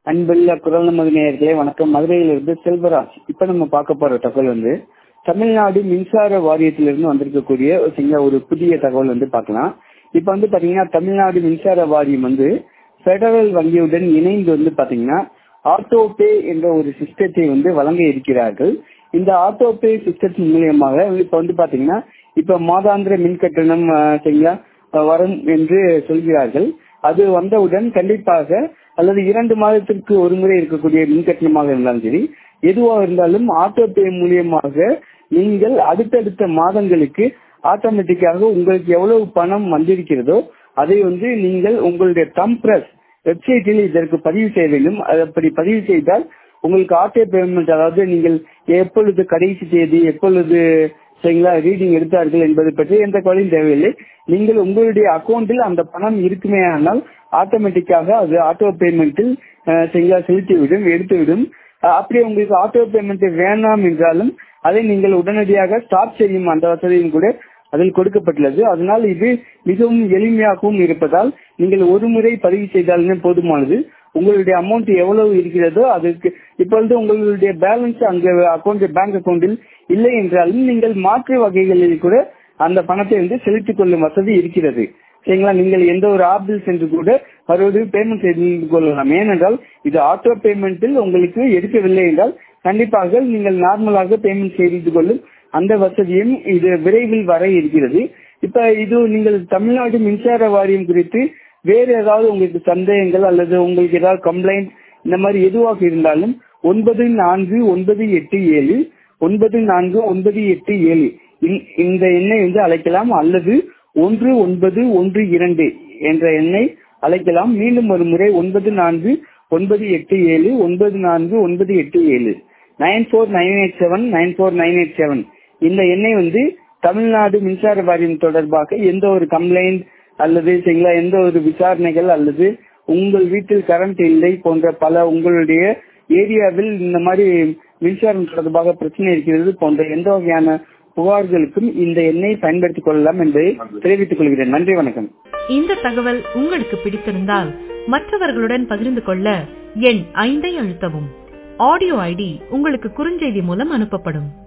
அன்புள்ள குரல் நமது நேயர்களே வணக்கம் மதுரையிலிருந்து செல்வராஜ் இப்ப நம்ம பார்க்க போற தகவல் வந்து தமிழ்நாடு மின்சார வாரியத்திலிருந்து வந்திருக்கக்கூடிய ஒரு சின்ன ஒரு புதிய தகவல் வந்து பார்க்கலாம் இப்ப வந்து பாத்தீங்கன்னா தமிழ்நாடு மின்சார வாரியம் வந்து பெடரல் வங்கியுடன் இணைந்து வந்து பாத்தீங்கன்னா ஆட்டோ பே என்ற ஒரு சிஸ்டத்தை வந்து வழங்க இருக்கிறார்கள் இந்த ஆட்டோ பே சிஸ்டத்தின் மூலியமாக இப்ப வந்து பாத்தீங்கன்னா இப்ப மாதாந்திர மின் கட்டணம் அஹ், சரிங்களா அஹ், வரும் என்று சொல்கிறார்கள் அது வந்தவுடன் கண்டிப்பாக அல்லது இரண்டு மாதத்திற்கு ஒரு முறை இருக்கக்கூடிய மின் கட்டணமாக இருந்தாலும் சரி எதுவாக இருந்தாலும் ஆட்டோ பே மூலியமாக நீங்கள் அடுத்தடுத்த மாதங்களுக்கு ஆட்டோமேட்டிக்காக உங்களுக்கு எவ்வளவு பணம் வந்திருக்கிறதோ அதை வந்து நீங்கள் உங்களுடைய தம்பிரஸ் வெப்சைட்டில் இதற்கு பதிவு செய்ய வேண்டும் அது அப்படி பதிவு செய்தால் உங்களுக்கு ஆட்டோ பேமெண்ட் அதாவது நீங்கள் எப்பொழுது கடைசி தேதி எப்பொழுது சரிங்களா ரீடிங் எடுத்தார்கள் என்பது பற்றி எந்த கவலையும் தேவையில்லை நீங்கள் உங்களுடைய அக்கௌண்டில் அந்த பணம் இருக்குமே ஆனால் ஆட்டோமேட்டிக்காக அது ஆட்டோ பேமெண்ட்டில் சரிங்களா செலுத்திவிடும் எடுத்துவிடும் அஹ் அப்படியே உங்களுக்கு ஆட்டோ பேமெண்ட் வேண்டாம் என்றாலும் அதை நீங்கள் உடனடியாக ஸ்டாப் செய்யும் அந்த வசதியும் கூட அதில் கொடுக்கப்பட்டுள்ளது அதனால் இது மிகவும் எளிமையாகவும் இருப்பதால் நீங்கள் ஒரு முறை பதிவு செய்தாலுமே போதுமானது உங்களுடைய அமௌண்ட் எவ்வளவு இருக்கிறதோ அதுக்கு இப்பொழுது உங்களுடைய பேலன்ஸ் அங்க அக்கௌண்ட் பேங்க் அக்கௌண்டில் இல்லை என்றாலும் நீங்கள் மாற்று வகைகளில் கூட அந்த பணத்தை வந்து செலுத்திக் கொள்ளும் வசதி இருக்கிறது சரிங்களா நீங்கள் எந்த ஒரு ஆப்பில் சென்று கூட மறுபடியும் பேமெண்ட் செய்து கொள்ளலாம் ஏனென்றால் இது ஆட்டோ பேமெண்ட்டில் உங்களுக்கு எடுக்கவில்லை என்றால் கண்டிப்பாக நீங்கள் நார்மலாக பேமெண்ட் செய்து கொள்ளும் அந்த வசதியும் இது விரைவில் வர இருக்கிறது இப்ப இது நீங்கள் தமிழ்நாடு மின்சார வாரியம் குறித்து வேறு ஏதாவது உங்களுக்கு சந்தேகங்கள் அல்லது உங்களுக்கு ஏதாவது கம்ப்ளைண்ட் இந்த மாதிரி எதுவாக இருந்தாலும் ஒன்பது நான்கு ஒன்பது எட்டு ஏழு ஒன்பது நான்கு ஒன்பது எட்டு ஏழு இந்த- இந்த எண்ணை வந்து அழைக்கலாம் அல்லது ஒன்று ஒன்பது ஒன்று இரண்டு என்ற எண்ணை அழைக்கலாம் மீண்டும் ஒரு முறை ஒன்பது நான்கு ஒன்பது எட்டு ஏழு ஒன்பது நான்கு ஒன்பது எட்டு ஏழு nine four nine eight seven nine four nine eight seven இந்த எண்ணை வந்து தமிழ்நாடு மின்சார வாரியம் தொடர்பாக எந்த ஒரு கம்ப்ளைண்ட் அல்லது சரிங்களா எந்த ஒரு விசாரணைகள் அல்லது உங்கள் வீட்டில் கரண்ட் இல்லை போன்ற பல உங்களுடைய ஏரியாவில் இந்த மாதிரி மின்சாரம் தொடர்பாக பிரச்சனை இருக்கிறது போன்ற எந்த வகையான புகார்களுக்கும் இந்த எண்ணை பயன்படுத்திக் கொள்ளலாம் என்பதை தெரிவித்துக் கொள்கிறேன் நன்றி வணக்கம் இந்த தகவல் உங்களுக்கு பிடித்திருந்தால் மற்றவர்களுடன் பகிர்ந்து கொள்ள எண் ஐந்தை அழுத்தவும் ஆடியோ ஐடி உங்களுக்கு குறுஞ்செய்தி மூலம் அனுப்பப்படும்